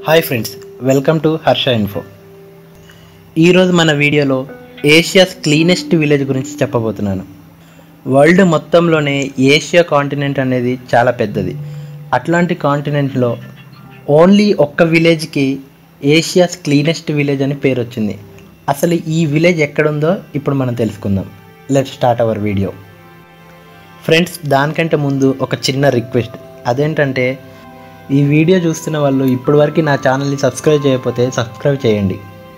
hi friends welcome to Harsha info ఈరోజు మన వీడియోలో ఏషియాస్ క్లీనెస్ట్ విలేజ్ గురించి చెప్పబోతున్నాను వరల్డ్ మొత్తంలోనే ఏషియా కాంటినెంట్ అనేది చాలా పెద్దది అట్లాంటి కాంటినెంట్లో ఓన్లీ ఒక్క విలేజ్కి ఏషియాస్ క్లీనెస్ట్ విలేజ్ అని పేరు వచ్చింది అసలు ఈ విలేజ్ ఎక్కడుందో ఇప్పుడు మనం తెలుసుకుందాం let start our video friends దానికంటే ముందు ఒక చిన్న రిక్వెస్ట్ అదేంటంటే ఈ వీడియో చూస్తున్న వాళ్ళు ఇప్పటివరకు నా ఛానల్ని సబ్స్క్రైబ్ చేయకపోతే సబ్స్క్రైబ్ చేయండి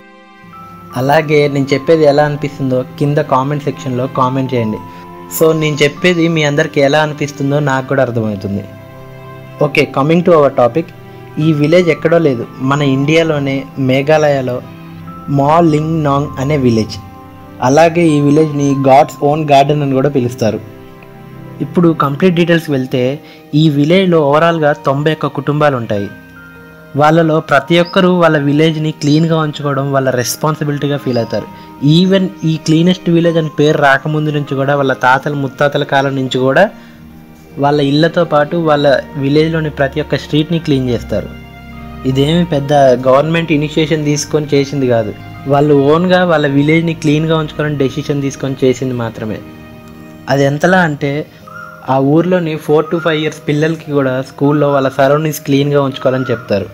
అలాగే నేను చెప్పేది ఎలా అనిపిస్తుందో కింద కామెంట్ సెక్షన్లో కామెంట్ చేయండి సో నేను చెప్పేది మీ అందరికి ఎలా అనిపిస్తుందో నాకు కూడా అర్థమవుతుంది okay coming to our topic ఈ విలేజ్ ఎక్కడో లేదు మన ఇండియాలోనే మేఘాలయలో మా లింగ్ నాంగ్ అనే విలేజ్ అలాగే ఈ విలేజ్ని గాడ్స్ ఓన్ గార్డెన్ అని కూడా పిలుస్తారు ఇప్పుడు కంప్లీట్ డీటెయిల్స్కి వెళ్తే ఈ విలేజ్లో ఓవరాల్గా తొంభై ఒక్క కుటుంబాలు ఉంటాయి వాళ్ళలో ప్రతి ఒక్కరూ వాళ్ళ విలేజ్ని క్లీన్గా ఉంచుకోవడం వాళ్ళ రెస్పాన్సిబిలిటీగా ఫీల్ అవుతారు ఈవెన్ ఈ క్లీనెస్ట్ విలేజ్ అని పేరు రాకముందు నుంచి కూడా వాళ్ళ తాతల ముత్తాతల కాలం నుంచి కూడా వాళ్ళ ఇళ్ళతో పాటు వాళ్ళ విలేజ్లోని ప్రతి ఒక్క స్ట్రీట్ని క్లీన్ చేస్తారు ఇదేమి పెద్ద గవర్నమెంట్ ఇనిషియేషన్ తీసుకొని చేసింది కాదు వాళ్ళు ఓన్గా వాళ్ళ విలేజ్ని క్లీన్గా ఉంచుకోవాలని డెసిషన్ తీసుకొని చేసింది మాత్రమే అది ఎంతలా అంటే ఆ ఊర్లోని ఫోర్ టు ఫైవ్ ఇయర్స్ పిల్లలకి కూడా స్కూల్లో వాళ్ళ సరౌండింగ్స్ క్లీన్గా ఉంచుకోవాలని చెప్తారు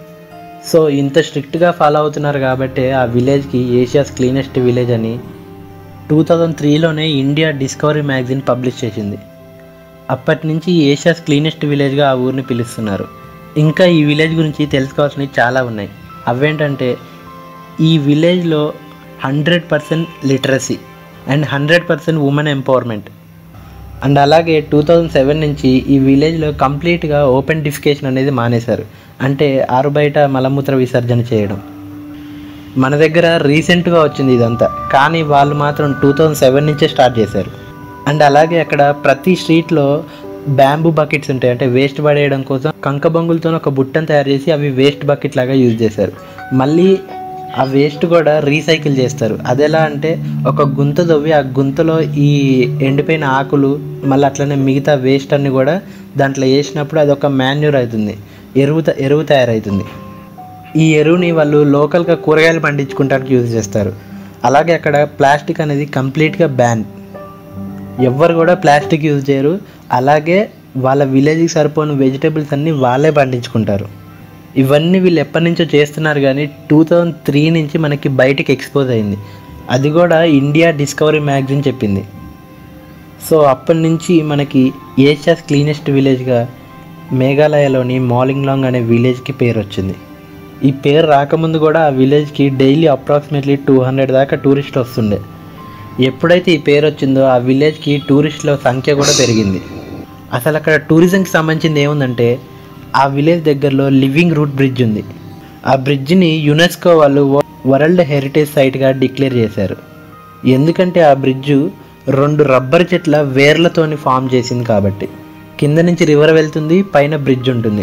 సో ఇంత స్ట్రిక్ట్గా ఫాలో అవుతున్నారు కాబట్టి ఆ విలేజ్కి ఏషియాస్ క్లీనెస్ట్ విలేజ్ అని టూ థౌజండ్ త్రీలోనే ఇండియా డిస్కవరీ మ్యాగజైన్ పబ్లిష్ చేసింది అప్పటి నుంచి ఏషియాస్ క్లీనెస్ట్ విలేజ్గా ఆ ఊరిని పిలుస్తున్నారు ఇంకా ఈ విలేజ్ గురించి తెలుసుకోవాల్సినవి చాలా ఉన్నాయి అవేంటంటే ఈ విలేజ్లో hundred percent literacy and hundred percent women empowerment and అలాగే టూ థౌజండ్ సెవెన్ నుంచి ఈ విలేజ్లో కంప్లీట్గా ఓపెన్ డిఫికేషన్ అనేది మానేశారు అంటే ఆరు బయట మలమూత్ర విసర్జన చేయడం మన దగ్గర రీసెంట్గా వచ్చింది ఇదంతా కానీ వాళ్ళు మాత్రం టూ థౌజండ్ సెవెన్ నుంచే స్టార్ట్ చేశారు అండ్ అలాగే అక్కడ ప్రతి స్ట్రీట్లో బ్యాంబూ బకెట్స్ ఉంటాయి అంటే వేస్ట్ పడేయడం కోసం కంకబంగులతో ఒక బుట్టను తయారు చేసి అవి వేస్ట్ బకెట్ లాగా యూజ్ చేశారు మళ్ళీ ఆ వేస్ట్ కూడా రీసైకిల్ చేస్తారు అదెలా అంటే ఒక గుంత తవ్వి ఆ గుంతలో ఈ ఎండిపోయిన ఆకులు మళ్ళీ అట్లనే మిగతా వేస్ట్ అన్ని కూడా దాంట్లో వేసినప్పుడు అది ఒక మాన్యూర్ అవుతుంది ఎరువు త- ఎరువు తయారవుతుంది ఈ ఎరువుని వాళ్ళు లోకల్గా కూరగాయలు పండించుకుంటానికి యూజ్ చేస్తారు అలాగే అక్కడ ప్లాస్టిక్ అనేది కంప్లీట్గా బ్యాన్ ఎవ్వరు కూడా ప్లాస్టిక్ యూజ్ చేయరు అలాగే వాళ్ళ విలేజ్కి సరిపోని వెజిటేబుల్స్ అన్నీ వాళ్ళే పండించుకుంటారు ఇవన్నీ వీళ్ళు ఎప్పటి నుంచో చేస్తున్నారు కానీ టూ థౌజండ్ త్రీ నుంచి మనకి బయటికి ఎక్స్పోజ్ అయింది అది కూడా ఇండియా డిస్కవరీ మ్యాగజైన్ చెప్పింది సో అప్పటి నుంచి మనకి ఏషియాస్ క్లీనెస్ట్ విలేజ్గా మేఘాలయలోని మాలింగ్లాంగ్ అనే విలేజ్కి పేరు వచ్చింది ఈ పేరు రాకముందు కూడా ఆ విలేజ్కి డైలీ అప్రాక్సిమేట్లీ టూ హండ్రెడ్ దాకా టూరిస్టులు వస్తుండే ఎప్పుడైతే ఈ పేరు వచ్చిందో ఆ విలేజ్కి టూరిస్టుల సంఖ్య కూడా పెరిగింది అసలు అక్కడ టూరిజంకి సంబంధించింది ఏముందంటే ఆ విలేజ్ దగ్గరలో లివింగ్ రూట్ బ్రిడ్జ్ ఉంది ఆ బ్రిడ్జిని యునెస్కో వాళ్ళు వ- వరల్డ్ హెరిటేజ్ సైట్గా డిక్లేర్ చేశారు ఎందుకంటే ఆ బ్రిడ్జ్ రెండు రబ్బర్ చెట్ల వేర్లతోని ఫామ్ చేసింది కాబట్టి కింద నుంచి రివర్ వెళ్తుంది పైన బ్రిడ్జ్ ఉంటుంది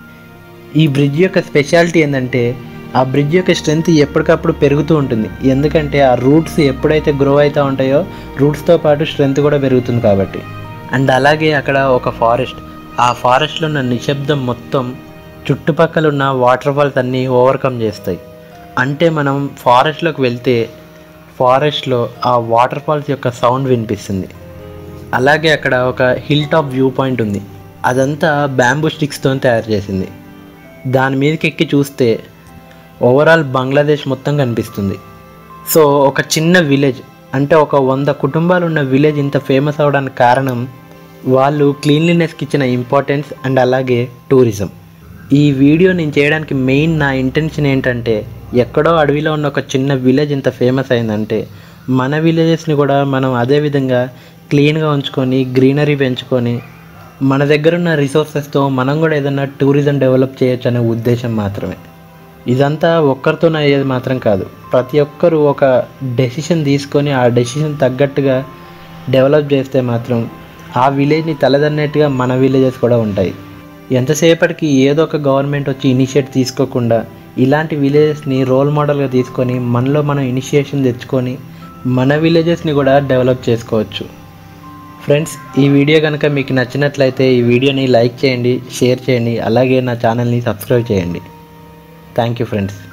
ఈ బ్రిడ్జ్ యొక్క స్పెషాలిటీ ఏంటంటే ఆ బ్రిడ్జ్ యొక్క స్ట్రెంగ్త్ ఎప్పటికప్పుడు పెరుగుతూ ఉంటుంది ఎందుకంటే ఆ రూట్స్ ఎప్పుడైతే గ్రో అవుతూ ఉంటాయో రూట్స్తో పాటు స్ట్రెంగ్త్ కూడా పెరుగుతుంది కాబట్టి అండ్ అలాగే అక్కడ ఒక ఫారెస్ట్ ఆ ఫారెస్ట్లో ఉన్న నిశ్శబ్దం మొత్తం చుట్టుపక్కల ఉన్న వాటర్ ఫాల్స్ అన్నీ ఓవర్కమ్ చేస్తాయి అంటే మనం ఫారెస్ట్లోకి వెళ్తే ఫారెస్ట్లో ఆ వాటర్ ఫాల్స్ యొక్క సౌండ్ వినిపిస్తుంది అలాగే అక్కడ ఒక హిల్ టాప్ వ్యూ పాయింట్ ఉంది అదంతా బ్యాంబూ స్టిక్స్తో తయారు చేసింది దాని మీదకి ఎక్కి చూస్తే ఓవరాల్ బంగ్లాదేశ్ మొత్తం కనిపిస్తుంది సో ఒక చిన్న విలేజ్ అంటే ఒక వంద కుటుంబాలు ఉన్న విలేజ్ ఇంత ఫేమస్ అవడానికి కారణం వాళ్ళు క్లీన్లీనెస్కి ఇచ్చిన ఇంపార్టెన్స్ అండ్ అలాగే టూరిజం ఈ వీడియో నేను చేయడానికి మెయిన్ నా ఇంటెన్షన్ ఏంటంటే ఎక్కడో అడవిలో ఉన్న ఒక చిన్న విలేజ్ ఇంత ఫేమస్ అయిందంటే మన విలేజెస్ని కూడా మనం అదే విధంగా క్లీన్గా ఉంచుకొని గ్రీనరీ పెంచుకొని మన దగ్గర ఉన్న రిసోర్సెస్తో మనం కూడా ఏదైనా టూరిజం డెవలప్ చేయొచ్చు అనే ఉద్దేశం మాత్రమే ఇదంతా ఒక్కరితోనే అయ్యేది మాత్రం కాదు ప్రతి ఒక్కరూ ఒక డెసిషన్ తీసుకొని ఆ డెసిషన్ తగ్గట్టుగా డెవలప్ చేస్తే మాత్రం ఆ విలేజ్ని తలదన్నట్టుగా మన విలేజెస్ కూడా ఉంటాయి ఎంతసేపటికి ఏదో ఒక గవర్నమెంట్ వచ్చి ఇనిషియేట్ తీసుకోకుండా ఇలాంటి విలేజెస్ని రోల్ మోడల్గా తీసుకొని మనలో మనం ఇనిషియేషన్ తెచ్చుకొని మన విలేజెస్ని కూడా డెవలప్ చేసుకోవచ్చు ఫ్రెండ్స్ ఈ వీడియో కనుక మీకు నచ్చినట్లయితే ఈ వీడియోని లైక్ చేయండి షేర్ చేయండి అలాగే నా ఛానల్ని సబ్స్క్రైబ్ చేయండి థ్యాంక్ యూ ఫ్రెండ్స్